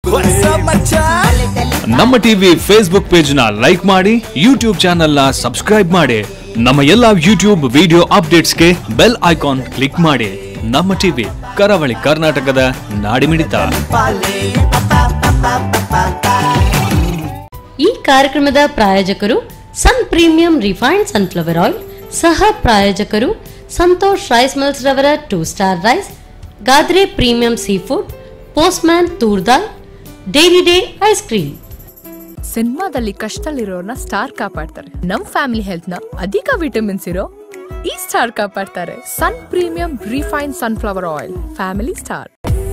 ನಮ್ಮ TV Facebook page ನ like ಮಾಡಿ ಯೂಟ್ಯೂಬ್ ಚಾನೆಲ್ ನ ಸಬ್ಸ್ಕ್ರೈಬ್ ಮಾಡಿ ನಮ್ಮ ಎಲ್ಲಾ ಯೂಟ್ಯೂಬ್ ವಿಡಿಯೋ ಅಪ್ಡೇಟ್ಸ್ಗೆ ಬೆಲ್ ಐಕಾನ್ ಕ್ಲಿಕ್ ಮಾಡಿ ನಮ್ಮ ಟಿವಿ ಕರಾವಳಿ ಕರ್ನಾಟಕದ ನಾಡಿಮಿಡಿತ ಈ ಕಾರ್ಯಕ್ರಮದ ಪ್ರಾಯೋಜಕರು Sun premium refined sunflower oil ಸಹ ಪ್ರಾಯೋಜಕರು ಸಂತೋಷ್ ರೈಸ್ ಮಿಲ್ಸ್ ರವರ two star rice Gadre premium sea food postman ತೂರ್ ದಾಲ್ ಡೈಲಿ ಡೇ ಐಸ್ ಕ್ರೀಮ್ ಸಿನಿಮಾದಲ್ಲಿ ಕಷ್ಟದಲ್ಲಿರೋರ್ನ ಸ್ಟಾರ್ ಕಾಪಾಡ್ತಾರೆ ನಮ್ ಫ್ಯಾಮಿಲಿ ಹೆಲ್ತ್ ನ ಅಧಿಕ ವಿಟಮಿನ್ಸ್ ಇರೋ ಈ ಸ್ಟಾರ್ ಕಾಪಾಡ್ತಾರೆ Sun premium refine sunflower oil family star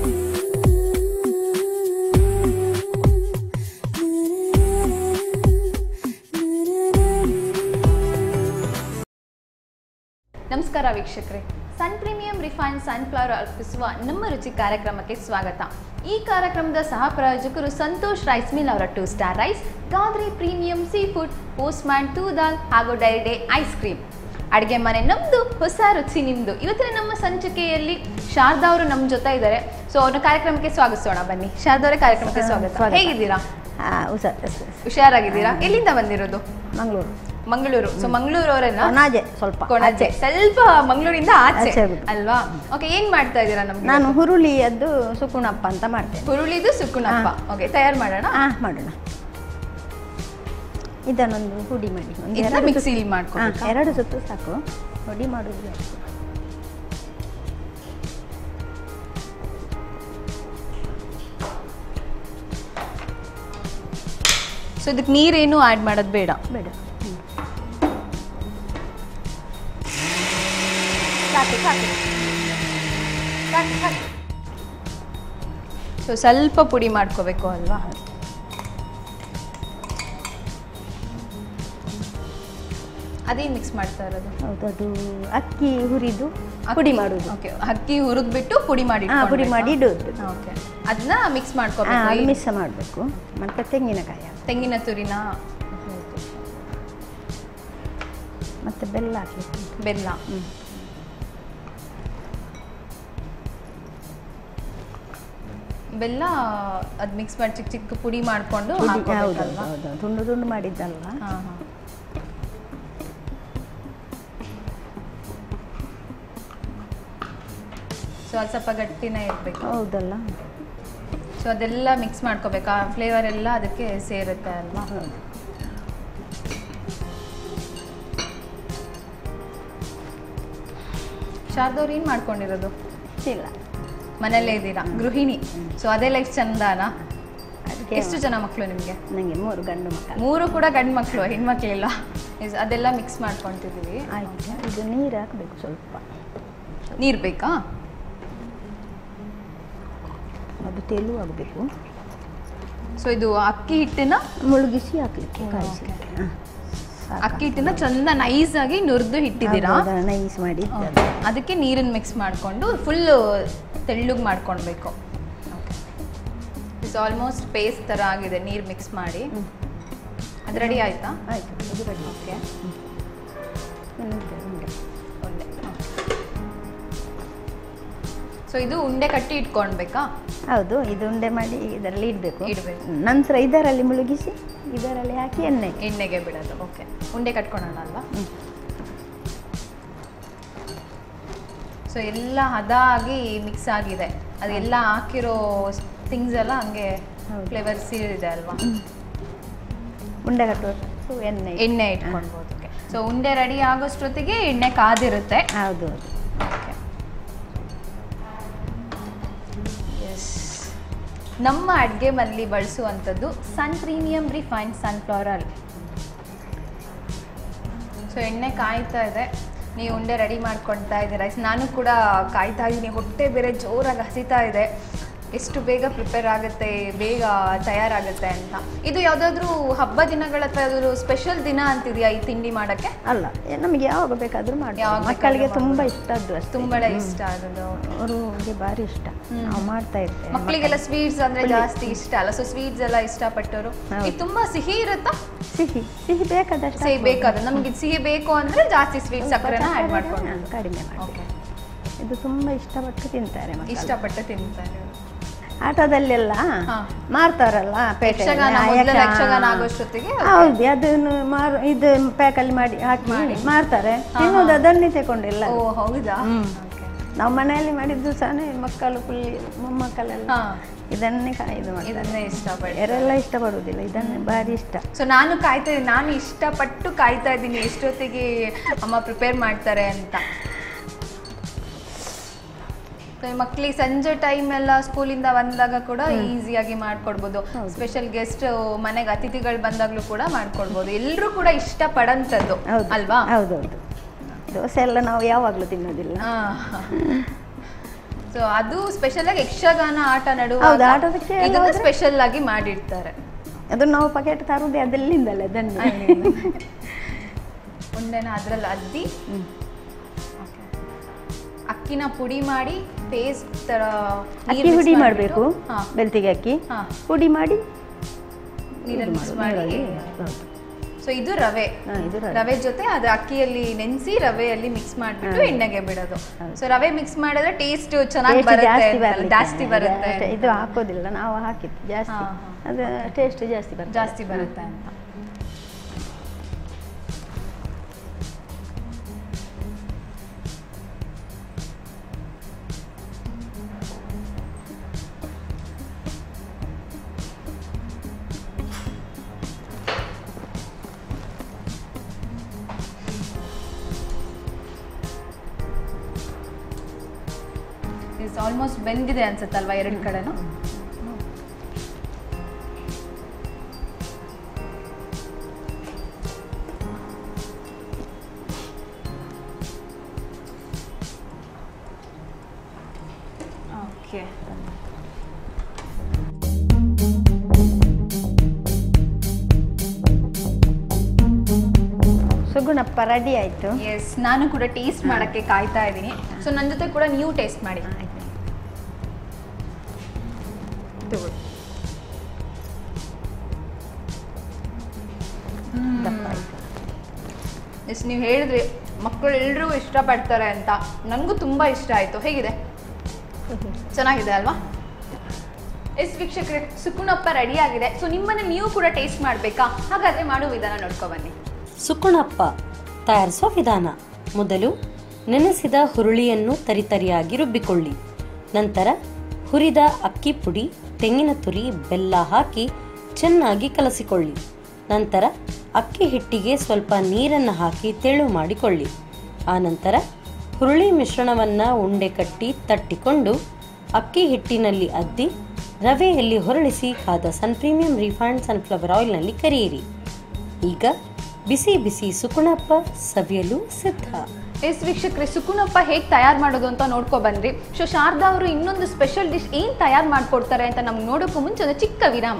ನಮಸ್ಕಾರ ವೀಕ್ಷಕರೇ ಸನ್ ಪ್ರೀಮಿಯಂ ರಿಫೈನ್ ಸನ್ಫ್ಲವರ್ ಅರ್ಪಿಸುವ ನಮ್ಮ ರುಚಿ ಕಾರ್ಯಕ್ರಮಕ್ಕೆ ಸ್ವಾಗತ ಈ ಕಾರ್ಯಕ್ರಮದ ಸಹ ಪ್ರಾಯೋಜಕರು ಸಂತೋಷ್ ರೈಸ್ ಮಿಲ್ ಅವರ two star rice Gadre premium sea food Postman toor ದಾಲ್ ಹಾಗೂ ಡೈರಿ ಡೇ ಐಸ್ ಕ್ರೀಮ್ ಅಡುಗೆ ಮನೆ ನಮ್ಮದು ಹೊಸ ರುಚಿ ನಿಮ್ಮದು ಇವತ್ತಿನ ನಮ್ಮ ಸಂಚಿಕೆಯಲ್ಲಿ ಶಾರದಾ ಅವರು ನಮ್ಮ ಜೊತೆ ಇದ್ದಾರೆ ಸೊ ಅವ್ರನ್ನ ಕಾರ್ಯಕ್ರಮಕ್ಕೆ ಸ್ವಾಗತಿಸೋಣ ಬನ್ನಿ ಶಾರದಾ ಅವರೇ ಕಾರ್ಯಕ್ರಮಕ್ಕೆ ಸ್ವಾಗತ ಹೇಗಿದ್ದೀರಾ ಹುಷಾರ್ ಹುಷಾರಾಗಿದ್ದೀರಾ ಎಲ್ಲಿಂದ ಬಂದಿರೋದು ಮಂಗಳೂರು ಮಂಗಳೂರು ಸೊ ಮಂಗಳೂರು ಅವರನ್ನ ಕೊಣಾಜೆ ಸ್ವಲ್ಪ ಕೊಣಾಜೆ ಸ್ವಲ್ಪ ಮಂಗಳೂರಿಂದ ಆಚೆ ಆಚೆ ಆಗುದು. ಅಲ್ವಾ ಓಕೆ ಏನ್ ಮಾಡ್ತಾ ಇದ್ದೀರಾ ನಮ್ಗೆ ನಾನು ಹುರುಳಿಯದ್ದು ಸುಕುಣಪ್ಪ ಅಂತ ಮಾಡ್ತೇನೆ ಹುರುಳಿದು ಸುಕ್ಕುನಪ್ಪ ಓಕೆ ತಯಾರು ಮಾಡೋಣ ಹಾ ಮಾಡೋಣ ಇದನ್ನೊಂದು ಹುಡಿ ಮಾಡಿ ಒಂದು ಇದನ್ನ ಎರಡು ಮಿಕ್ಸಿಲಿ ಸುತ್ತು- ಮಾಡ್ಕೊಬೇಕಾ? ಹಾ, ಎರಡು ಸುತ್ತು ಸಾಕು ಹುಡಿ ಮಾಡುದು ಬೇಡ. ಸೊ ಇದಕ್ಕೆ ನೀರೇನು ಆಡ್ ಮಾಡೋದು ಬೇಡ ಬೇಡ ಹ್ಮ್. ಸಾಕು ಸಾಕು ಸಾಕು ಸಾಕು ಸೊ ಸ್ವಲ್ಪ ಪುಡಿ ಮಾಡ್ಕೋಬೇಕು ಅಲ್ವಾ ಅದೇನ್ ಮಿಕ್ಸ್ ಮಾಡ್ತಾ ಇರೋದು ಹೌದು ಅದು ಅಕ್ಕಿ ಹುರಿದು ಪುಡಿ ಮಾಡುದು ಓಕೆ ಅಕ್ಕಿ ಹುರಿದ್ಬಿಟ್ಟು ಪುಡಿ ಮಾಡಿ ಹಾ ಪುಡಿ ಮಾಡಿ ಇಡುವುದು ಓಕೆ ಅದನ್ನ ಮಿಕ್ಸ್ ಹಾ, ಅದು ಮಾಡ್ಕೋಬೇಕು ಮಿಕ್ಸ್ ಮಾಡಬೇಕು ಮತ್ತೆ ತೆಂಗಿನಕಾಯಿ ಹಾಕು. ತೆಂಗಿನ ತುರಿನ ಮತ್ತೆ ಬೆಲ್ಲ ಹಾಕಿ ಬೆಲ್ಲ ಬೆಲ್ಲ ಅದ್ ಮಿಕ್ಸ್ ಮಾಡಿ ಚಿಕ್ಕ ಚಿಕ್ಕ ಪುಡಿ ಮಾಡ್ಕೊಂಡು ಹೌದು ಹಾಕ್ಕೋಬೇಕಲ್ವಾ? ಹೌದು ತುಂಡು ತುಂಡು ಮಾಡಿದ್ದಲ್ವಾ ಹಾ, ಹಾ. ಸೊ ಅದು ಸ್ವಲ್ಪ ಗಟ್ಟಿನೇ ಇರಬೇಕು ಹೌದಲ್ಲ ಸೊ ಅದೆಲ್ಲ ಮಿಕ್ಸ್ ಮಾಡ್ಕೋಬೇಕು ಆ ಫ್ಲೇವರ್ ಎಲ್ಲ ಅದಕ್ಕೆ ಸೇರುತ್ತೆ ಅಲ್ವಾ ಹೌದು ಶಾರದವ್ರು ಏನು ಮಾಡ್ಕೊಂಡಿರೋದು ಇಲ್ಲ ಮನೆಯಲ್ಲೇ ಇದ್ದೀರಾ ಗೃಹಿಣಿ ಸೊ ಅದೇ ಲೈಫ್ ಚಂದಾನಾ ಅದಕ್ಕೆ ಎಷ್ಟು ಜನ ಮಕ್ಕಳು ನಿಮಗೆ ನನಗೆ ಮೂರು ಗಂಡು ಮಕ್ಕಳು ಮೂರು ಕೂಡ ಗಂಡು ಮಕ್ಕಳು ಹೆಣ್ಮಕ್ಳಿಲ್ಲ ಇಸ್- ಅದೆಲ್ಲ ಮಿಕ್ಸ್ ಮಾಡ್ಕೊತಿದ್ದೀವಿ ಆಯ್ತು ಇದು ನೀರು ಹಾಕಬೇಕು ಸ್ವಲ್ಪ ನೀರು ಬೇಕಾ ಅದು ತೆಲು ಆಗಬೇಕು ಸೊ ಇದು ಅಕ್ಕಿ ಹಿಟ್ಟಿನ ಮುಳುಗಿಸಿ ಹಾಕ್ಲಿಕ್ಕೆ ಕಾಯಿಸಿ ಹಾ. ಸಾಕು. ಅಕ್ಕಿ ಹಿಟ್ಟಿನ ಚಂದ ನೈಸ್ ಆಗಿ ನುರಿದು ಇಟ್ಟಿದ್ದೀರಾ ಹೌದು, ಅದನ್ನ ನೈಸ್ ಮಾಡಿ ಇಟ್ಟದ್ದು. ಅದಕ್ಕೆ ನೀರನ್ನು ಮಿಕ್ಸ್ ಮಾಡಿಕೊಂಡು ಫುಲ್ ತೆಳ್ಳಗೆ ಮಾಡ್ಕೊಳ್ಬೇಕು ಇಟ್ಸ್ ಆಲ್ಮೋಸ್ಟ್ ಪೇಸ್ಟ್ ಥರ ಆಗಿದೆ ನೀರು ಮಿಕ್ಸ್ ಮಾಡಿ ಅದು ರೆಡಿ ಆಯ್ತಾ ಆಯ್ತು ಇದು ರೆಡಿ ಓಕೆ ಉಂಡೆ, ಉಂಡೆ. ಉಂಡೆ ಸೊ ಇದು ಉಂಡೆ ಕಟ್ಟಿ ಇಟ್ಕೊಳ್ಬೇಕಾ ಹೌದು ಇದು ಉಂಡೆ ಮಾಡಿ ಇದರಲ್ಲಿ ಇಡಬೇಕು ಇಡ್ಬೇಕು. ನಂತರ ಇದರಲ್ಲಿ ಮುಳುಗಿಸಿ ಇದರಲ್ಲಿ ಹಾಕಿ ಎಣ್ಣೆ ಎಣ್ಣೆಗೆ ಬಿಡೋದು ಓಕೆ ಉಂಡೆ ಕಟ್ಕೊಳ್ಳೋಣ ಅಲ್ವಾ ಹ್ಮ್. ಸೊ ಎಲ್ಲ ಹದ ಆಗಿ ಮಿಕ್ಸ್ ಆಗಿದೆ ಅದೆಲ್ಲ ಹಾಕಿರೋ ಥಿಂಗ್ಸ್ ಎಲ್ಲ ಹಂಗೆ ಹೌದು. ಫ್ಲೇವರ್ ಸೀರಿದೆ ಅಲ್ವಾ ಉಂಡೆ ಕಟ್ಟುವಷ್ಟು ಎಣ್ಣೆ ಎಣ್ಣೆ ಇಟ್ಕೊಳ್ಬೋದು ಸೊ ಉಂಡೆ ರೆಡಿ ಆಗೋಷ್ಟೊತ್ತಿಗೆ ಎಣ್ಣೆ ಕಾದಿರುತ್ತೆ ಹೌದು ಹೌದು ನಮ್ಮ ಅಡುಗೆ ಮನೇಲಿ ಬಳಸುವಂಥದ್ದು Sun premium refine sunflower oil so ಎಣ್ಣೆ ಕಾಯ್ತಾ ಇದೆ ನೀವು ಉಂಡೆ ರೆಡಿ ಮಾಡ್ಕೊಳ್ತಾ ಇದ್ದೀರಾ ನಾನು ಕೂಡ ಕಾಯ್ತಾ ಇದ್ದೀನಿ ಹೊಟ್ಟೆ ಬೇರೆ ಜೋರಾಗಿ ಹಸಿತಾ ಇದೆ ಎಷ್ಟು ಬೇಗ ಪ್ರಿಪೇರ್ ಆಗುತ್ತೆ ಬೇಗ ತಯಾರಾಗುತ್ತೆ ಅಂತ ಇದು ಯಾವುದಾದ್ರೂ ಹಬ್ಬ ದಿನಗಳ ಅಥವಾ ಯಾವ್ದಾದ್ರು ಸ್ಪೆಷಲ್ ದಿನ ಅಂತಿದೆಯಾ ಈ ತಿಂಡಿ ಮಾಡೋಕ್ಕೆ ಅಲ್ಲ ಏ, ನಮಗೆ ಯಾವಾಗ ಬೇಕಾದ್ರೂ ಮಾಡಿ ಯಾವಾಗ ಮಕ್ಕಳಿಗೆ ಬೇಕಾದ್ರೂ ತುಂಬಾ ಇಷ್ಟ ಅದು ಅಷ್ಟೇ ತುಂಬಾ ಇಷ್ಟ ಅದು ಅವರಿಗೆ ಭಾರಿ ಇಷ್ಟ ನಾವು ಮಾಡ್ತಾ ಇರ್ತೇವೆ ಮಕ್ಕಳಿಗೆಲ್ಲ ಸ್ವೀಟ್ಸ್ ಅಂದ್ರೆ ಜಾಸ್ತಿ ಇಷ್ಟ ಅಲ್ಲ ಸೊ ಸ್ವೀಟ್ಸ್ ಎಲ್ಲ ಇಷ್ಟಪಟ್ಟವರು ಹೌದು. ಇದು ತುಂಬಾ ಸಿಹಿ ಇರುತ್ತಾ ಸಿಹಿ ಸಿಹಿ ಬೇಕಾದಷ್ಟು ಸಿಹಿ ಹಾಕ್ಬೋದು. ಬೇಕಾದ್ರೆ ನಮ್ಗೆ ಇದು ಸಿಹಿ ಬೇಕು ಅಂದ್ರೆ ಜಾಸ್ತಿ ಸ್ವೀಟ್ ಸಕ್ಕರೆನ ಆಡ್ ಮಾಡ್ಕೊಂಡು ಹಾ, ಕಡಿಮೆ ಮಾಡಿ ಓಕೆ ಇದು ತುಂಬಾ ಇಷ್ಟಪಟ್ಟು ತಿಂತಾರೆ ಮಕ್ಕಳು. ಇಷ್ಟಪಟ್ಟು ತಿಂತಾರೆ ಆಟೋದಲ್ಲೆಲ್ಲ ಹಾ. ಮಾರ್ತಾರಲ್ಲ ಪೇಟೆ ಯಕ್ಷಗಾನ ಮೊದಲೆಲ್ಲ ಯಕ್ಷಗಾನ ಆಗೋಷ್ಟೊತ್ತಿಗೆ ಹೌದು ಅದನ್ನು ಮಾರು ಇದು ಪ್ಯಾಕಲ್ಲಿ ಮಾಡಿ ಹಾಕಿ ಮಾರ್ತಾರೆ ತಿನ್ನೋದು ಅದನ್ನೇ ತಗೊಂಡಿಲ್ಲ ಓ ಹೌದಾ ನಾವು ಮನೆಯಲ್ಲಿ ಮಾಡಿದ್ದು ಸಹ ಮಕ್ಕಳು ಫುಲ್ ಮೊಮ್ಮಕ್ಕಳೆಲ್ಲ ಹಾ ಇದನ್ನೇ ಕಾ- ಇದು ಮಾಡ್ತಾರೆ ಇದನ್ನೇ ಇಷ್ಟಪಡಿ ಯಾರೆಲ್ಲ ಇಷ್ಟಪಡುವುದಿಲ್ಲ ಇದನ್ನೇ ಭಾರಿ ಇಷ್ಟ ಸೊ ನಾನು ಕಾಯ್ತಾ ಇದ್ದೀನಿ ನಾನು ಇಷ್ಟಪಟ್ಟು ಕಾಯ್ತಾ ಇದ್ದೀನಿ ಎಷ್ಟೊತ್ತಿಗೆ ಅಮ್ಮ ಪ್ರಿಪೇರ್ ಮಾಡ್ತಾರೆ ಅಂತ So, ಈ ಮಕ್ಳಿಗೆ ಸಂಜೆ ಟೈಮ್ ಎಲ್ಲ ಸ್ಕೂಲಿಂದ ಬಂದಾಗ ಕೂಡ ಈಸಿಯಾಗಿ ಮಾಡ್ಕೊಡ್ಬೋದು ಸ್ಪೆಷಲ್ ಗೆಸ್ಟ್ ಮನೆಗೆ ಅತಿಥಿಗಳು ಬಂದಾಗ್ಲೂ ಕೂಡ ಮಾಡ್ಕೊಡ್ಬೋದು ಎಲ್ಲರೂ ಕೂಡ ಇಷ್ಟಪಡಂಥದ್ದು ಹೌದು ಅಲ್ವಾ ಹೌದೌದು ದೋಸೆ ಎಲ್ಲ ನಾವು ಯಾವಾಗಲೂ ತಿನ್ನೋದಿಲ್ಲ ಸೊ ಅದು ಸ್ಪೆಷಲ್ ಆಗಿ ಯಕ್ಷಗಾನ ಆಟ ನಡುವ ಹೌದು, ಆಟೋದಕ್ಕೆ ಎಲ್ಲ ಇದನ್ನ ಹೋದ್ರೆ- ಸ್ಪೆಷಲ್ ಆಗಿ ಮಾಡಿರ್ತಾರೆ ಅದು ನಾವು ಪಕೆಟ್ ತರುವುದೇ ಅದಲ್ಲಿಂದಲೇ ಅದನ್ನು ಉಂಡೆನ ಅದ್ರಲ್ಲಿ ಅದ್ದಿ Okay. ಅಕ್ಕಿನ ಪುಡಿ ಮಾಡಿ ಪೇಸ್ಟ್ ತರ ಅಕ್ಕಿ ಹುಡಿ ಮಾಡಬೇಕು ಹಾ ಬೆಳ್ತಿಗೆ ಅಕ್ಕಿ ಹಾ. ಹುಡಿ ಮಾಡಿ ನೀರಲ್ಲಿ ಮಿಕ್ಸ್ ಮಾಡಿ ಹೌದು. ಸೊ ಇದು ರವೆ ಹಾ, ಇದು ರವೆ. ರವೆ ಜೊತೆ ಅದು ಅಕ್ಕಿಯಲ್ಲಿ ನೆನೆಸಿ ರವೆಯಲ್ಲಿ ಮಿಕ್ಸ್ ಮಾಡಿಬಿಟ್ಟು ಎಣ್ಣೆಗೆ ಬಿಡೋದು ಸೊ ರವೆ ಮಿಕ್ಸ್ ಮಾಡಿದ್ರೆ ಟೇಸ್ಟ್ ಚೆನ್ನಾಗಿ Taste ಬರುತ್ತೆ ಜಾಸ್ತಿ ಅಂತಲ್ಲ, ಬರ್ಲಿಕ್ಕೆ. ಜಾಸ್ತಿ ಬರುತ್ತೆ ಇದು- ಇದು ಹಾಕೋದಿಲ್ಲ ನಾವು ಹಾಕಿದ್ದು ಜಾಸ್ತಿ ಹಾ, ಅದು ಟೇಸ್ಟ್ ಜಾಸ್ತಿ ಬರ್ತದೆ ಜಾಸ್ತಿ ಬರುತ್ತೆ ಅಂತ ಇಸ್ ಆಲ್ಮೋಸ್ಟ್ ಬೆಂದಿದೆ ಅನ್ಸುತ್ತಲ್ವಾ ಎರಡು ಕಡೆನೂ ಓಕೆ ಸುಗುಣಪ್ಪ ರೆಡಿ ಆಯ್ತು ಎಸ್ ನಾನು ಕೂಡ ಟೇಸ್ಟ್ ಮಾಡಕ್ಕೆ ಕಾಯ್ತಾ ಇದ್ದೀನಿ ಸೊ ನನ್ನ ಜೊತೆ ಕೂಡ ನೀವು ಟೇಸ್ಟ್ ಮಾಡಿ ತಗೊಳ್ಳಿ. ದಪ್ಪ ಆಯ್ತು ಎಸ್ ನೀವು ಹೇಳಿದ್ರಿ ಮಕ್ಕಳು ಎಲ್ಲರೂ ಇಷ್ಟಪಡ್ತಾರೆ ಅಂತ ನನಗೂ ತುಂಬ ಇಷ್ಟ ಆಯಿತು ಹೇಗಿದೆ ಚೆನ್ನಾಗಿದೆ ಅಲ್ವಾ ಎಸ್ ವೀಕ್ಷಕರೇ ಸುಕುಣಪ್ಪ ರೆಡಿ ಆಗಿದೆ ಸೊ ನಿಮ್ಮನ್ನ ನೀವು ಕೂಡ ಟೇಸ್ಟ್ ಮಾಡಬೇಕಾ ಹಾಗಾದ್ರೆ ಮಾಡುವ ವಿಧಾನ ನೋಡ್ಕೊ ಬನ್ನಿ ಸುಕುಣಪ್ಪ ತಯಾರಿಸೋ ವಿಧಾನ ಮೊದಲು ನೆನೆಸಿದ ಹುರುಳಿಯನ್ನು ತರಿತರಿಯಾಗಿ ರುಬ್ಬಿಕೊಳ್ಳಿ ನಂತರ ಹುರಿದ ಅಕ್ಕಿ ಪುಡಿ ತೆಂಗಿನ ತುರಿ ಬೆಲ್ಲ ಹಾಕಿ ಚೆನ್ನಾಗಿ ಕಲಸಿಕೊಳ್ಳಿ ನಂತರ ಅಕ್ಕಿ ಹಿಟ್ಟಿಗೆ ಸ್ವಲ್ಪ ನೀರನ್ನು ಹಾಕಿ ತೆಳು ಮಾಡಿಕೊಳ್ಳಿ ಆನಂತರ ಹುರುಳಿ ಮಿಶ್ರಣವನ್ನು ಉಂಡೆ ಕಟ್ಟಿ ತಟ್ಟಿಕೊಂಡು ಅಕ್ಕಿ ಹಿಟ್ಟಿನಲ್ಲಿ ಅದ್ದಿ ರವೆಯಲ್ಲಿ ಹೊರಳಿಸಿ ಕಾದ ಸನ್ ಪ್ರೀಮಿಯಂ ರಿಫೈಂಡ್ ಸನ್ಫ್ಲವರ್ ಆಯಿಲ್ನಲ್ಲಿ ಕರಿಯಿರಿ ಈಗ ಬಿಸಿ ಬಿಸಿ ಸುಕುಣಪ್ಪ ಸವಿಯಲು ಸಿದ್ಧ ಎಸ್ ವೀಕ್ಷಕರೇ ಸುಕುನಪ್ಪ ಹೇಗೆ ತಯಾರು ಮಾಡೋದು ಅಂತ ನೋಡ್ಕೊ ಬನ್ರಿ ಸೊ ಶಾರದಾ ಅವರು ಇನ್ನೊಂದು ಸ್ಪೆಷಲ್ ಡಿಶ್ ಏನು ತಯಾರು ಮಾಡ್ಕೊಡ್ತಾರೆ ಅಂತ ನಮ್ಗೆ ನೋಡೋಕ್ಕೂ ಮುಂಚೆ ಒಂದು ಚಿಕ್ಕ ವಿರಾಮ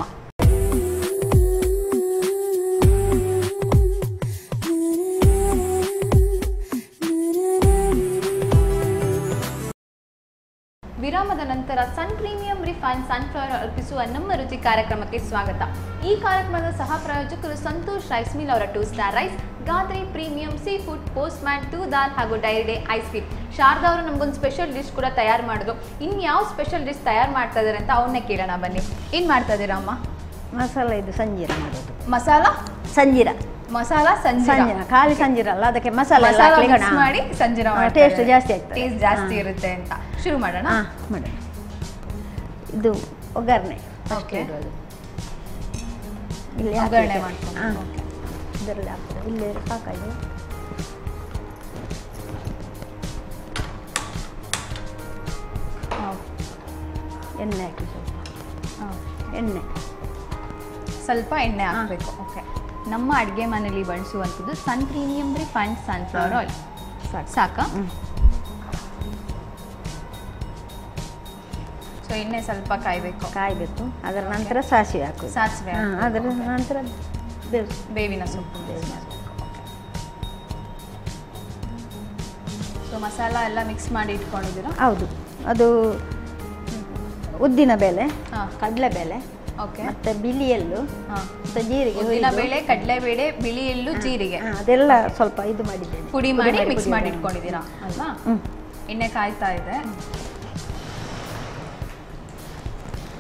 ವಿರಾಮದ ನಂತರ ಸನ್ ಪ್ರೀಮಿಯಂ ರಿಫೈನ್ ಸನ್ಫ್ಲವರ್ ಅರ್ಪಿಸುವ ನಮ್ಮ ರುಚಿ ಕಾರ್ಯಕ್ರಮಕ್ಕೆ ಸ್ವಾಗತ ಈ ಕಾರ್ಯಕ್ರಮದ ಸಹ ಪ್ರಾಯೋಜಕರು ಸಂತೋಷ್ ರೈಸ್ ಮಿಲ್ ಅವರ two star rice Gadre premium sea food postman ಮ್ಯಾನ್ ಟೂ ದಾಲ್ ಹಾಗೂ dairy day ice cream Sharada ಅವರು ನಮಗೊಂದು ಸ್ಪೆಷಲ್ ಡಿಶ್ ಕೂಡ ತಯಾರು ಮಾಡಿದ್ರು ಇನ್ಯಾವ ಸ್ಪೆಷಲ್ ಡಿಶ್ ತಯಾರು ಮಾಡ್ತಾ ಇದ್ದಾರೆ ಅಂತ ಅವನ್ನೇ ಕೇಳೋಣ ಬನ್ನಿ ಏನು ಮಾಡ್ತಾ ಇದ್ದೀರಾ ಅಮ್ಮ ಮಸಾಲ ಇದು ಸಂಜೀರ ಮಾಡೋದು ಮಸಾಲ ಸಂಜೀರ ಮಸಾಲ ಸಂಜೀರ ಸಂಜೀರ ಖಾಲಿ ಸಂಜೀರ ಅಲ್ಲ ಅದಕ್ಕೆ ಮಸಾಲೆ ಎಲ್ಲ ಮಸಾಲ ಹಾಕ್ಲಿಕ್ಕೆ ಮಿಕ್ಸ್ ಹಾ. ಮಾಡಿ ಸಂಜೀರ ಹಾ, taste ಜಾಸ್ತಿ ಆಗ್ತದೆ. ಟೇಸ್ಟ್ ಜಾಸ್ತಿ ಹಾ. ಇರುತ್ತೆ ಅಂತ ಶುರು ಮಾಡೋಣ ಹಾ ಮಾಡೋಣ ಇದು ಒಗ್ಗರಣೆ first Okay. ಇಡುವುದು. ಇಲ್ಲಿ ಒಗ್ಗರಣೆ ಹಾಕ್ಲಿಕ್ಕೆ. ಮಾಡ್ಕೊಂಡು, ಹಾ. ಇದರಲ್ಲಿ ಹಾಕ್ತದೆ ಇಲ್ಲಿ ಸಾಕಾಯ್ತು ಎಣ್ಣೆ ಹಾಕಿ ಸ್ವಲ್ಪ ಎಣ್ಣೆ ಸ್ವಲ್ಪ ಎಣ್ಣೆ ಹಾಕಬೇಕು ಓಕೆ ನಮ್ಮ ಅಡುಗೆ ಮನೇಲಿ ಬಳಸುವಂಥದ್ದು Sun premium refined sunflower oil ಸಾಕು ಸಾಕಾ ಹ್ಮ್. ಸೊ ಎಣ್ಣೆ ಸ್ವಲ್ಪ ಕಾಯಬೇಕು ಕಾಯಬೇಕು ಅದರ ನಂತರ ಸಾಸಿವೆ ಹಾಕೋದು ಸಾಸಿವೆ ಹಾ, ಅದರ ನಂತರ ಬೇವು ಬೇವಿನ ಸೊಪ್ಪು ಸೊ ಮಸಾಲ ಎಲ್ಲ ಮಿಕ್ಸ್ ಮಾಡಿ ಇಟ್ಕೊಂಡಿದ್ದೀರಾ ಹೌದು ಅದು ಉದ್ದಿನ ಬೇಳೆ ಹಾಂ ಕಡಲೆಬೇಳೆ ಓಕೆ ಮತ್ತೆ ಬಿಳಿ ಎಳ್ಳು ಹಾಂ ಮತ್ತೆ ಜೀರಿಗೆ ಉದ್ದಿನ ಹುರಿದು, ಬೇಳೆ ಕಡಲೆಬೇಳೆ ಬಿಳಿ ಎಳ್ಳು ಜೀರಿಗೆ ಹಾ, ಅದೆಲ್ಲ ಸ್ವಲ್ಪ ಇದು ಮಾಡಿದ್ದೇನೆ ಪುಡಿ ಮಾಡಿ ಪುಡಿ ಮಿಕ್ಸ್ ಪುಡಿ ಮಾಡಿ ಮಾಡಿ. ಇಟ್ಕೊಂಡಿದ್ದೀರಾ ಅಲ್ವಾ ಹ್ಮ್. ಎಣ್ಣೆ ಕಾಯ್ತಾ ಇದೆ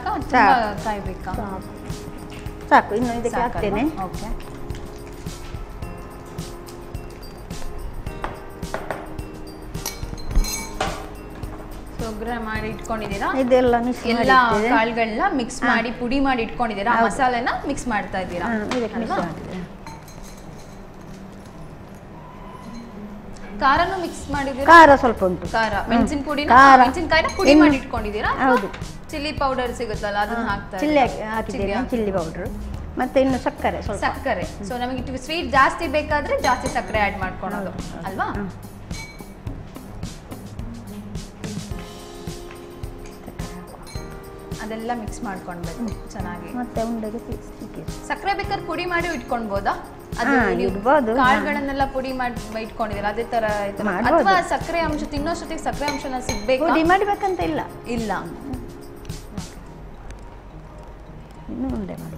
ಸಾಕಾ ತುಂಬಾ ಕಾಯ್ಬೇಕಾ ಸಾಕು ಸಾಕು ಇನ್ನು ಇದಕ್ಕೆ ಹಾಕ್ತೇನೆ ಓಕೆ ಸೊ ಒಗ್ಗರಣೆ ಮಾಡಿ ಇಟ್ಕೊಂಡಿದ್ದೀರಾ ಇದೆಲ್ಲ ಮಿಕ್ಸ್ ಎಲ್ಲ ಮಾಡಿ ಕಾಳುಗಳನ್ನ ಮಿಕ್ಸ್ ಮಾಡಿ ಪುಡಿ ಮಾಡಿ ಇಟ್ಕೊಂಡಿದ್ದೀರಾ ಆ ಮಸಾಲೆನ ಮಿಕ್ಸ್ ಮಾಡ್ತಾ ಇದ್ದೀರಾ ಇದಕ್ಕೆ ಮಿಕ್ಸ್ ಅಲ್ವಾ? ಮಾಡಿದೆ ಖಾರನು ಮಿಕ್ಸ್ ಮಾಡಿದ್ದೀರಾ ಖಾರ ಸ್ವಲ್ಪ ಉಂಟು ಖಾರ ಮೆಣಸಿನ ಪುಡಿನ ಖಾರ. ಮೆಣಸಿನಕಾಯಿನ ಪುಡಿ ಇನ್ನು- ಮಾಡಿ ಇಟ್ಕೊಂಡಿದ್ದೀರಾ ಹೌದು. ಚಿಲ್ಲಿ ಪೌಡರ್ ಸಿಗುತ್ತಲ್ಲ ಅದನ್ನ ಹಾಕ್ತಾ ಚಿಲ್ಲಿ ಇದ್ದೀರಾ? ಹಾಕಿ ಚಿಲ್ಲಿ ಹಾಕಿದ್ದೇನೆ ಚಿಲ್ಲಿ ಪೌಡ್ರ್ ಮತ್ತೆ ಇನ್ನು ಸಕ್ಕರೆ ಸ್ವಲ್ಪ ಸಕ್ಕರೆ ಸೊ ನಮಗೆ ಸ್ವೀಟ್ ಜಾಸ್ತಿ ಬೇಕಾದ್ರೆ ಜಾಸ್ತಿ ಸಕ್ಕರೆ ಆಡ್ ಮಾಡ್ಕೊಳೋದು ಅಲ್ವಾ ಹ್ಮ್. ಅದೆಲ್ಲ ಮಿಕ್ಸ್ ಮಾಡ್ಕೊಳ್ಬೇಕು ಚೆನ್ನಾಗಿ ಮತ್ತೆ ಉಂಡೆಗೆ ಪೀಸ್ ಇಕ್ಕಿದ್ದು. ಸಕ್ಕರೆ ಬೇಕಾದ್ರೆ ಪುಡಿ ಮಾಡಿ ಇಟ್ಕೊಳ್ಬೋದಾ ಅದು ಹಾ, ನೀವು ಇಡ್ಬೋದು. ಕಾಳುಗಳನ್ನೆಲ್ಲ ಪುಡಿ ಮಾಡಿ ಇಟ್ಕೊಂಡಿದ್ದೀರಾ ಅದೇ ತರ ಈ ತರ. ಮಾಡ್ಬೋದು. ಅಥವಾ ಸಕ್ಕರೆ ಅಂಶ ತಿನ್ನೋಷ್ಟೊತ್ತಿಗೆ ಸಕ್ಕರೆ ಅಂಶನ ಸಿಗ್ಬೇಕಾ ಪುಡಿ ಮಾಡಬೇಕಂತ ಇಲ್ಲ ಇಲ್ಲ ಇನ್ನು ಉಂಡೆ ಮಾಡಿ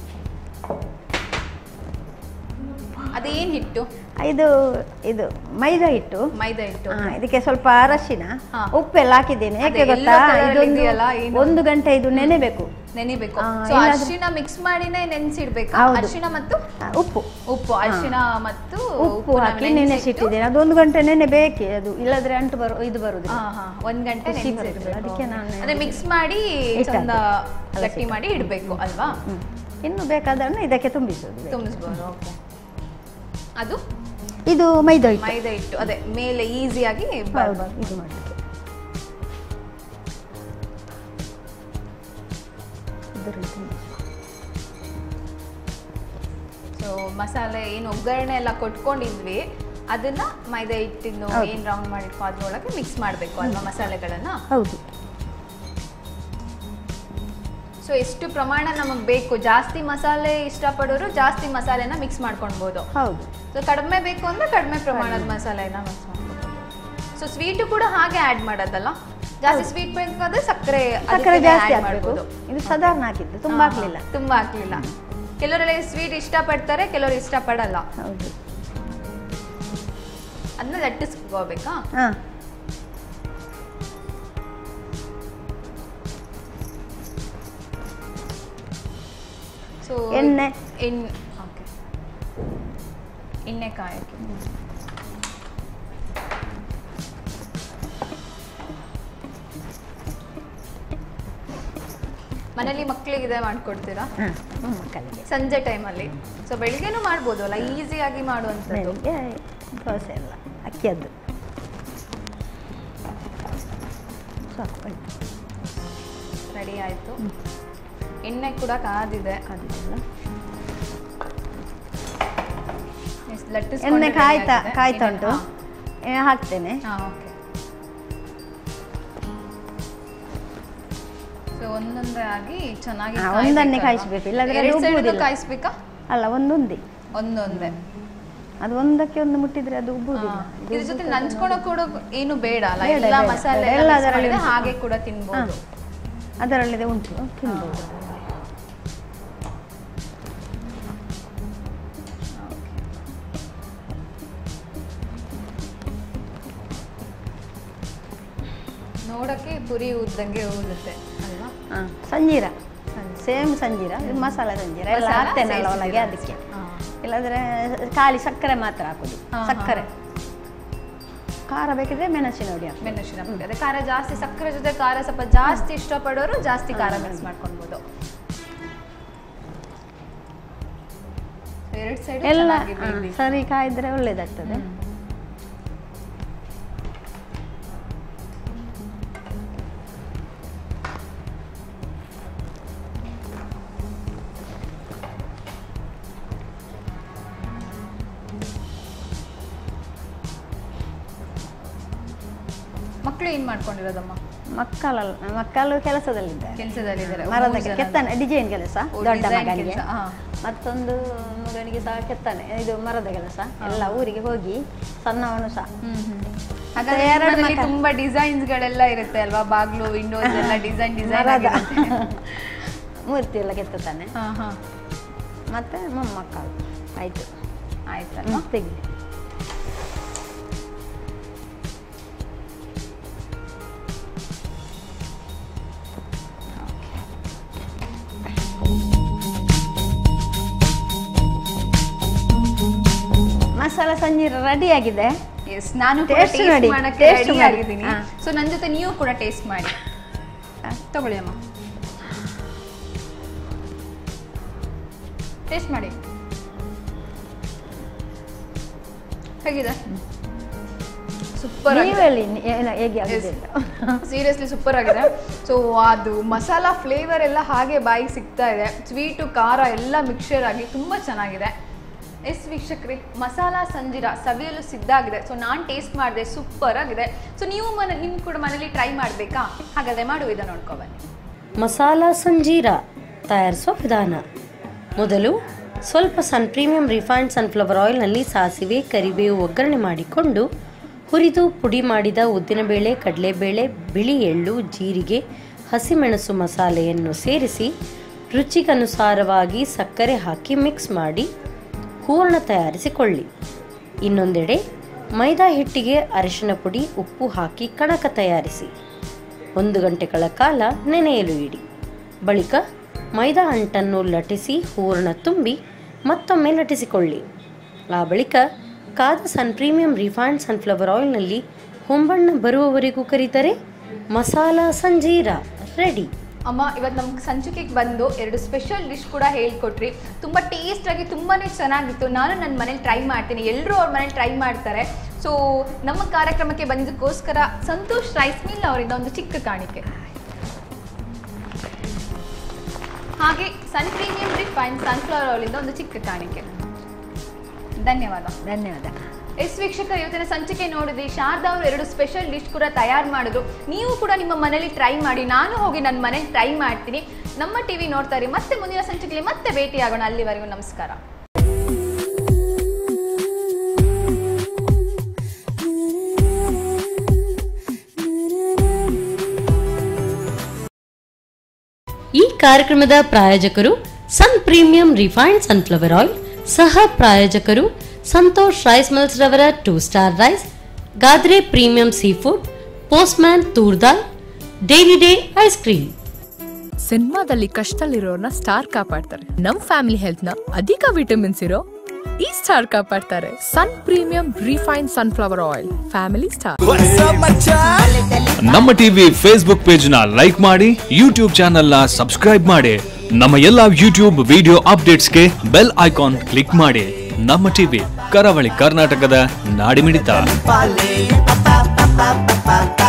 ಅದೇನ್ ಹಿಟ್ಟು ಇದು ಇದು ಮೈದಾ ಹಿಟ್ಟು ಮೈದಾ ಹಿಟ್ಟು ಆ, ಇದಕ್ಕೆ ಸ್ವಲ್ಪ ಅರಶಿನ ಹಾ. ಉಪ್ಪೆಲ್ಲ ಹಾಕಿದ್ದೇನೆ ಅದೇ ಯಾಕೆ ಗೊತ್ತಾ yellow colour ಇದೊಂದು ಇದೆಯಲ್ಲ, ಏನು? ಒಂದು ಗಂಟೆ ಇದು ನೆನೆಬೇಕು ನೆನಿಬೇಕು ಆ, ಸೊ ಇಲ್ಲಾಂದ್ರೆ- ಅರಿಶಿನ ಮಿಕ್ಸ್ ಮಾಡಿನೇ ನೆನ್ಸಿಡ್ಬೇಕಾ ಹೌದು. ಅರಿಶಿನ ಮತ್ತು ಆ, ಉಪ್ಪು ಉಪ್ಪು ಅರಿಶಿನ ಮತ್ತು ಉಪ್ಪು ಉಪ್ಪನ್ನ ಹಾಕಿ ನೆನ್ಸಿಟ್ಟು- ನೆನೆಸಿಟ್ಟಿದ್ದೇನೆ ಅದೊಂದು ಗಂಟೆ ನೆನೆ ಬೇಕೇ ಅದು ಇಲ್ಲದ್ರೆ ಅಂಟು ಬರೋ ಇದು ಬರುದು ಹಾ, ಹಾ, ಒಂದ್ ಗಂಟೆ ಖುಷಿ ನೆನ್ಸಿಡ್ಬೇಕು. ಬರ್ತದೆ. ಅದಕ್ಕೆ ನಾನು ಅದೇ ಮಿಕ್ಸ್ ಮಾಡಿ ಇಟ್ಟದ್ದು. ಚಂದ ಅಲಸಿ ಗಟ್ಟಿ ಮಾಡಿ ಇಡ್ಬೇಕು ಅಲ್ವಾ ಇನ್ನು ಬೇಕಾದನ್ನು ಇದಕ್ಕೆ ತುಂಬಿಸುವುದು ಬೇಕು. ತುಂಬಿಸ್ಬೋದು ಓಕೆ ಅದು ಇದು ಮೈದಾ ಹಿಟ್ಟು ಮೈದಾ ಹಿಟ್ಟು ಅದೇ ಮೇಲೆ ಈಸಿಯಾಗಿ ಹೌದು ಬರ್ಬೋದು ಇದು ಮಾಡಲಿಕ್ಕೆ ಇದರಲ್ಲಿ ತುಂಬಿಸಿ. ಸೊ ಮಸಾಲೆ ಏನು ಒಗ್ಗರಣೆ ಎಲ್ಲ ಕೊಟ್ಕೊಂಡಿದ್ವಿ ಅದನ್ನ ಮೈದಾ ಹಿಟ್ಟಿನ ಹೌದು. ಏನ್ ರೌಂಡ್ ಮಾಡಿಟ್ಕೋ ಅದ್ರೊಳಗೆ ಮಿಕ್ಸ್ ಮಾಡ್ಬೇಕು ಅಲ್ವಾ ಮಸಾಲೆಗಳನ್ನ ಹೌದು ಸೊ ಎಷ್ಟು ಪ್ರಮಾಣ ನಮಗೆ ಬೇಕು ಜಾಸ್ತಿ ಮಸಾಲೆ ಇಷ್ಟಪಡೋರು ಜಾಸ್ತಿ ಮಸಾಲೆನ ಮಿಕ್ಸ್ ಮಾಡ್ಕೊಳ್ಬೋದು ಹೌದು ಸೊ ಕಡಿಮೆ ಬೇಕು ಅಂದ್ರೆ ಕಡಿಮೆ ಪ್ರಮಾಣದ ಮಸಾಲೆನ ಮಿಕ್ಸ್ ಮಾಡ್ಕೊಬೋದು ಸೊ ಸ್ವೀಟು ಕೂಡ ಹಾಗೆ ಆ್ಯಡ್ ಮಾಡೋದಲ್ಲ ಜಾಸ್ತಿ ಸ್ವೀಟ್ ಬೇಕಾದ್ರೆ ಸಕ್ಕರೆ ಸಕ್ಕರೆ ಅದಕ್ಕೇನೆ ಜಾಸ್ತಿ add ಹಾಕ್ಬೇಕು ಮಾಡ್ಬೋದು ಇದು ಸಾಧಾರಣ ಹಾಕಿದ್ದು ತುಂಬಾ ಹಾಕ್ಲಿಲ್ಲ ತುಂಬಾ ಹಾಕ್ಲಿಲ್ಲ ಕೆಲವರೆಲ್ಲ ಸ್ವೀಟ್ ಇಷ್ಟಪಡ್ತಾರೆ ಕೆಲವರು ಇಷ್ಟಪಡಲ್ಲ ಹೌದು ಅದನ್ನ ಲಟ್ಟಿಸ್ಕೋಬೇಕಾ ಹಾ ಸೊ ಎಣ್ಣೆ. ಎಣ್ಣೆ ಓಕೆ ಎಣ್ಣೆ ಕಾಯಕ್ಕೆ ಮನೇಲಿ ಮಕ್ಕಳಿಗೆ ಇದೆ ಮಾಡ್ಕೊಡ್ತೀರಾ ಹಾ ಮಕ್ಕಳಿಗೆ ಸಂಜೆ ಟೈಮಲ್ಲಿ ಸೊ ಬೆಳಿಗ್ಗೆನೂ ಮಾಡ್ಬೋದು ಅಲ್ಲ ಈಸಿಯಾಗಿ ಮಾಡುವಂಥದ್ದು ಬೆಳಿಗ್ಗೆ ದೋಸೆ ಎಲ್ಲ ಅಕ್ಕಿಯದ್ದು ಸಾಕು ಆಯ್ತು ರೆಡಿ ಆಯಿತು ಎಣ್ಣೆ ಕೂಡ ಕಾದಿದೆ ಅದೆಲ್ಲ ಎಷ್ಟ್ ಲಟ್ಟಿಸ್ಕೊಂಡ್ರೆ ಎಣ್ಣೆ ready ಕಾಯ್ತಾ ಆಗಿದೆ. ಕಾಯ್ತಾ ಎಣ್ಣೆ- ಉಂಟು ಹಾ. ಏ, ಹಾಕ್ತೇನೆ ಹಾ ಓಕೆ ಸೊ ಒಂದೊಂದೇ ಆಗಿ ಚೆನ್ನಾಗಿ ಹಾ, ಒಂದನ್ನೇ ಕಾಯ್ಬೇಕಲ್ವಾ? ಕಾಯಿಸ್ಬೇಕು, ಇಲ್ಲಾಂದ್ರೆ ಅದು ಎರಡ್ side ನು ಉಬ್ಬುವುದಿಲ್ಲ. ಕಾಯಿಸ್ಬೇಕಾ ಅಲ್ಲ ಒಂದೊಂದೇ ಒಂದೊಂದೇ ಅದು ಒಂದಕ್ಕೆ ಒಂದು ಮುಟ್ಟಿದ್ರೆ ಅದು ಉಬ್ಬುವುದಿಲ್ಲ ಹಾ. ಇದ್ರ ಜೊತೆ ನಂಚ್ಕೊಳೋ ಕೂಡ ಏನು ಬೇಡ ಅಲ್ಲ ಬೇಡ, ಎಲ್ಲ ಬೇಡ, ಮಸಾಲೆ ಬೇಡ. ಎಲ್ಲ ಎಲ್ಲ mix ಅದರಲ್ಲಿ ಮಾಡಿದ್ರೆ ಉಂಟು. ಹಾಗೆ ಕೂಡ ತಿನ್ಬೋದು ಅದರಲ್ಲಿದೆ ಉಂಟು ತಿನ್ಬೋದು ನೋಡಕ್ಕೆ ಪುರಿ ಊದ್ದಂಗೆ ಊದುತ್ತೆ ಅಲ್ವಾ ಹಾ ಸಂಜೀರ ಸೇಮ್ ಸಂಜೀರ ಇದು ಮಸಾಲೆ ಸಂಜೀರ ಎಲ್ಲ ಮಸಾಲ ಹಾಕ್ತೇನಲ್ಲ ಒಳಗೆ ಸೇರ್ಸಿದ್ದೀರಾ ಅದಕ್ಕೆ ಹಾ. ಇಲ್ಲಾಂದ್ರೆ ಖಾಲಿ ಸಕ್ಕರೆ ಮಾತ್ರ ಹಾಕುದು ಹಾ, ಹಾ, ಸಕ್ಕರೆ ಖಾರ ಬೇಕಿದ್ರೆ ಮೆಣಸಿನ ಹುಡಿ ಹಾಕ್ಬೇಕು. ಮೆಣಸಿನ ಪುಡಿ ಅದೇ ಖಾರ ಜಾಸ್ತಿ ಸಕ್ಕರೆ ಜೊತೆ ಖಾರ ಸ್ವಲ್ಪ ಜಾಸ್ತಿ ಇಷ್ಟಪಡೋರು ಜಾಸ್ತಿ ಖಾರ ಮಿಕ್ಸ್ ಮಾಡ್ಕೊಳ್ಬೋದು ಎರಡು ಸೈಡ್ ಎಲ್ಲ ಹಾ, ಸರಿ ಕಾಯಿದ್ರೆ ಒಳ್ಳೇದಾಗ್ತದೆ ಮಕ್ಕಳು ಏನ್ ಮಾಡ್ಕೊಂಡಿರೋದಮ್ಮ ಮಕ್ಕಳಲ್ಲ ಮಕ್ಕಳು ಕೆಲಸದಲ್ಲಿದ್ದಾರೆ ಕೆಲಸದಲ್ಲಿದ್ದಾರೆ ಮರದ ಕೆತ್ತನೆ ಡಿಸೈನ್ ಕೆಲಸ ಓ, ದೊಡ್ಡ design ಮಗನಿಗೆ ಕೆಲ್ಸ, ಹಾ. ಮತ್ತೊಂದು ಮಗನಿಗೆ ಸಹ ಕೆತ್ತನೆ ಇದು ಮರದ ಕೆಲಸ ಎಲ್ಲ ಊರಿಗೆ ಹೋಗಿ ಸಣ್ಣವನು ಸಹ ಹಾಗಾದ್ರೆ ಎರಡು ನಿಮ್ಮದ್ರಲ್ಲಿ ಮಕ- ತುಂಬಾ ಡಿಸೈನ್ಸ್ ಗಳೆಲ್ಲ ಇರುತ್ತೆ ಅಲ್ವಾ ಬಾಗ್ಲು ವಿಂಡೋಸ್ ಎಲ್ಲ ಡಿಸೈನ್ ಡಿಸೈನ್ ಮರದ ಮೂರ್ತಿ ಎಲ್ಲ ಕೆತ್ತುತ್ತಾನೆ ಹಾ ಹಾ ಮತ್ತೆ ಮೊಮ್ಮಕ್ಕಳು ಆಯ್ತು ಆಯ್ತಲ್ವಾ ತೆಗಿ ಮಸಾಲ ಸಂಜೀರ ರೆಡಿ ಆಗಿದೆ ಎಸ್ ನಾನು ಕೂಡ Taste ಟೇಸ್ಟ್ ಮಾಡಿ, ಮಾಡಕ್ಕೆ taste ರೆಡಿ ಮಾಡಿ. ಆಗಿದ್ದೀನಿ ಹಾ. ಸೊ ನನ್ನ ಜೊತೆ ನೀವು ಕೂಡ ಟೇಸ್ಟ್ ಮಾಡಿ ತಗೊಳ್ಳಿ ಅಮ್ಮ ಟೇಸ್ಟ್ ಮಾಡಿ ಹೇಗಿದೆ ಸೂಪರ್ ನೀವು ಆಗಿದೆ ಹೇಳಿ ಏನು ಹೇಗೆ ಆಗಿದೆ ಅಂತ. ಸೀರಿಯಸ್ಲಿ ಸೂಪರ್ ಆಗಿದೆ ಸೊ ಅದು ಮಸಾಲ ಫ್ಲೇವರ್ ಎಲ್ಲ ಹಾಗೆ ಬಾಯಿಗೆ ಸಿಗ್ತಾ ಇದೆ ಸ್ವೀಟು ಖಾರ ಎಲ್ಲ ಮಿಕ್ಸರ್ ಆಗಿ ತುಂಬ ಚೆನ್ನಾಗಿದೆ ಎಸ್ ವೀಕ್ಷಕರೇ ಮಸಾಲ ಸಂಜೀರ ಸವಿಯಲು ಸಿದ್ಧ ಆಗಿದೆ ಸೊ ನಾನು ಟೇಸ್ಟ್ ಮಾಡಿದೆ ಸೂಪರ್ ಆಗಿದೆ ಸೊ ನೀವು ಮನೆ ನಿಮ್ಮ ಕೂಡ ಮನೇಲಿ ಟ್ರೈ ಮಾಡಬೇಕಾ ಹಾಗಾದರೆ ಮಾಡುವುದ ನೋಡ್ಕೊಬನ್ನಿ ಮಸಾಲ ಸಂಜೀರ ತಯಾರಿಸುವ ವಿಧಾನ ಮೊದಲು ಸ್ವಲ್ಪ ಸನ್ ಪ್ರೀಮಿಯಂ ರಿಫೈನ್ಡ್ ಸನ್ಫ್ಲವರ್ ಆಯಿಲ್ನಲ್ಲಿ ಸಾಸಿವೆ ಕರಿಬೇವು ಒಗ್ಗರಣೆ ಮಾಡಿಕೊಂಡು ಹುರಿದು ಪುಡಿ ಮಾಡಿದ ಉದ್ದಿನಬೇಳೆ ಕಡಲೆಬೇಳೆ ಬಿಳಿ ಎಳ್ಳು ಜೀರಿಗೆ ಹಸಿಮೆಣಸು ಮಸಾಲೆಯನ್ನು ಸೇರಿಸಿ ರುಚಿಗನುಸಾರವಾಗಿ ಸಕ್ಕರೆ ಹಾಕಿ ಮಿಕ್ಸ್ ಮಾಡಿ ಹೂರಣ ತಯಾರಿಸಿಕೊಳ್ಳಿ ಇನ್ನೊಂದೆಡೆ ಮೈದಾ ಹಿಟ್ಟಿಗೆ ಅರಿಶಿನ ಪುಡಿ ಉಪ್ಪು ಹಾಕಿ ಕಣಕ ತಯಾರಿಸಿ ಒಂದು ಗಂಟೆಗಳ ಕಾಲ ನೆನೆಯಲು ಇಡಿ ಬಳಿಕ ಮೈದಾ ಅಂಟನ್ನು ಲಟಿಸಿ ಹೂರಣ ತುಂಬಿ ಮತ್ತೊಮ್ಮೆ ಲಟಿಸಿಕೊಳ್ಳಿ ಆ ಬಳಿಕ ಕಾದ ಸನ್ ಪ್ರೀಮಿಯಂ ರಿಫೈನ್ಡ್ ಸನ್ಫ್ಲವರ್ ಆಯಿಲ್ನಲ್ಲಿ ಹೊಂಬಣ್ಣ ಬರುವವರೆಗೂ ಕರಿತರೆ ಮಸಾಲ ಸಂಜೀರ ರೆಡಿ ಅಮ್ಮ ಇವತ್ತು ನಮ್ಗೆ ಸಂಚಿಕೆಗೆ ಬಂದು ಎರಡು ಸ್ಪೆಷಲ್ ಡಿಶ್ ಕೂಡ ಹೇಳ್ಕೊಟ್ರಿ ತುಂಬ ಟೇಸ್ಟಾಗಿ ತುಂಬಾ ಚೆನ್ನಾಗಿತ್ತು ನಾನು ನನ್ನ ಮನೇಲಿ ಟ್ರೈ ಮಾಡ್ತೀನಿ ಎಲ್ಲರೂ ಅವ್ರ ಮನೇಲಿ ಟ್ರೈ ಮಾಡ್ತಾರೆ ಸೊ ನಮ್ಮ ಕಾರ್ಯಕ್ರಮಕ್ಕೆ ಬಂದಿದ್ದಕ್ಕೋಸ್ಕರ ಸಂತೋಷ್ ರೈಸ್ ಮಿಲ್ ಅವರಿಂದ ಒಂದು ಚಿಕ್ಕ ಕಾಣಿಕೆ ಹಾಗೆ ಸನ್ ಪ್ರೀಮಿಯಂ ರಿಫೈನ್ ಸನ್ಫ್ಲವರ್ ಆಯಿಲಿಂದ ಒಂದು ಚಿಕ್ಕ ಕಾಣಿಕೆ ಧನ್ಯವಾದ ಧನ್ಯವಾದ ಎಸ್ ವೀಕ್ಷಕರು ಇವತ್ತಿನ ಸಂಚಿಕೆ ನೋಡಿದ್ರಿ ಶಾರದಾ ಅವರು ಎರಡು ಸ್ಪೆಷಲ್ ಡಿಶ್ ಕೂಡ ತಯಾರು ಮಾಡಿದ್ರು ನೀವು ಕೂಡ ನಿಮ್ಮ ಮನೇಲಿ ಟ್ರೈ ಮಾಡಿ ನಾನು ಹೋಗಿ ನನ್ನ ಮನೇಲಿ ಟ್ರೈ ಮಾಡ್ತೀನಿ ನಮ್ಮ ಟಿವಿ ನೋಡ್ತಾ ಇರಿ ಮತ್ತೆ ಮುಂದಿನ ಸಂಚಿಕೆಯಲ್ಲಿ ಮತ್ತೆ ಭೇಟಿಯಾಗೋಣ ಅಲ್ಲಿವರೆಗೂ ನಮಸ್ಕಾರ ಈ ಕಾರ್ಯಕ್ರಮದ ಪ್ರಾಯೋಜಕರು Sun premium refined sunflower oil ಸಹ ಪ್ರಾಯೋಜಕರು ಸಂತೋಷ್ ರೈಸ್ ಮಿಲ್ಸ್ ರವರ two star rice Gadre premium sea food postman ತೂರ್ ದಾಲ್ ಡೈಲಿ ಡೇ ಐಸ್ ಕ್ರೀಮ್ ಸಿನಿಮಾದಲ್ಲಿ ಕಷ್ಟದಲ್ಲಿರೋರ್ನ ಸ್ಟಾರ್ ಕಾಪಾಡ್ತಾರೆ ನಮ್ ಫ್ಯಾಮಿಲಿ ಹೆಲ್ತ್ ನ ಅಧಿಕ ವಿಟಮಿನ್ಸ್ ಇರೋ ಈ ಸ್ಟಾರ್ ಕಾಪಾಡ್ತಾರೆ Sun premium refine sunflower oil family star ನಮ್ಮ ಟಿವಿ ಫೇಸ್ಬುಕ್ ಪೇಜ್ ನ ಲೈಕ್ ಮಾಡಿ ಯೂಟ್ಯೂಬ್ ಚಾನೆಲ್ ನ ಸಬ್ಸ್ಕ್ರೈಬ್ ಮಾಡಿ ನಮ್ಮ ಎಲ್ಲಾ ಯೂಟ್ಯೂಬ್ ವಿಡಿಯೋ ಅಪ್ಡೇಟ್ಸ್ಗೆ ಬೆಲ್ ಐಕಾನ್ ಕ್ಲಿಕ್ ಮಾಡಿ ನಮ್ಮ ಟಿವಿ ಕರಾವಳಿ ಕರ್ನಾಟಕದ ನಾಡಿಮಿಡಿತ Pale, pa pa pa pa pa pa